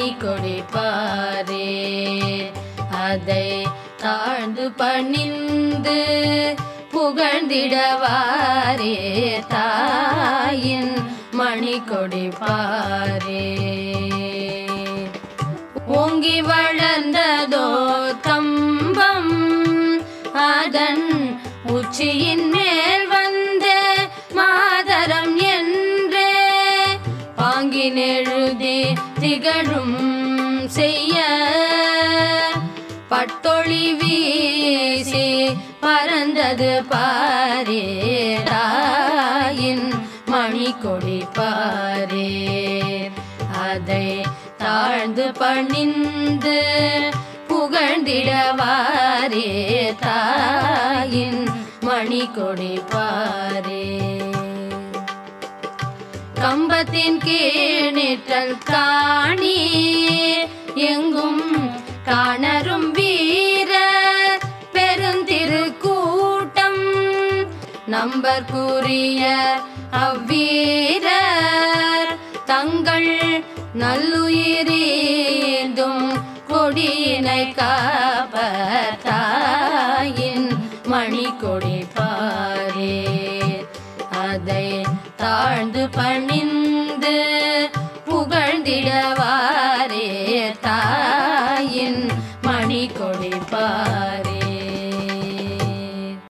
மணி கொடிப்பாரே அதை தாழ்ந்து பணிந்து புகழ்ந்திடவாரே தாயின் மணி கொடிப்பாரே ஓங்கி வளர்ந்ததோ தம்பம் அதன் உச்சியின் மேல் வந்த மாதரம் என்றே பாங்கினெழுதி திகழும் செய்ய பட்டொளி வீசி பறந்தது பாரே தாயின் மணி கொடி பாரே அதை தாழ்ந்து பணிந்து புகழ்ந்திடவாரே தாயின் மணி கொடி பாரே கம்பத்தின் கீழிட்டல் காணி எங்கும் காணரும் வீர பெருந்திருக்கூட்டம் நம்பர்க்குரிய அவ்வீரர் தங்கள் நல்லுயிரீந்தும் கொடியினை காப்பத்தாயின் மணி கொடி பாரே அதை தாழ்ந்து பணிந்து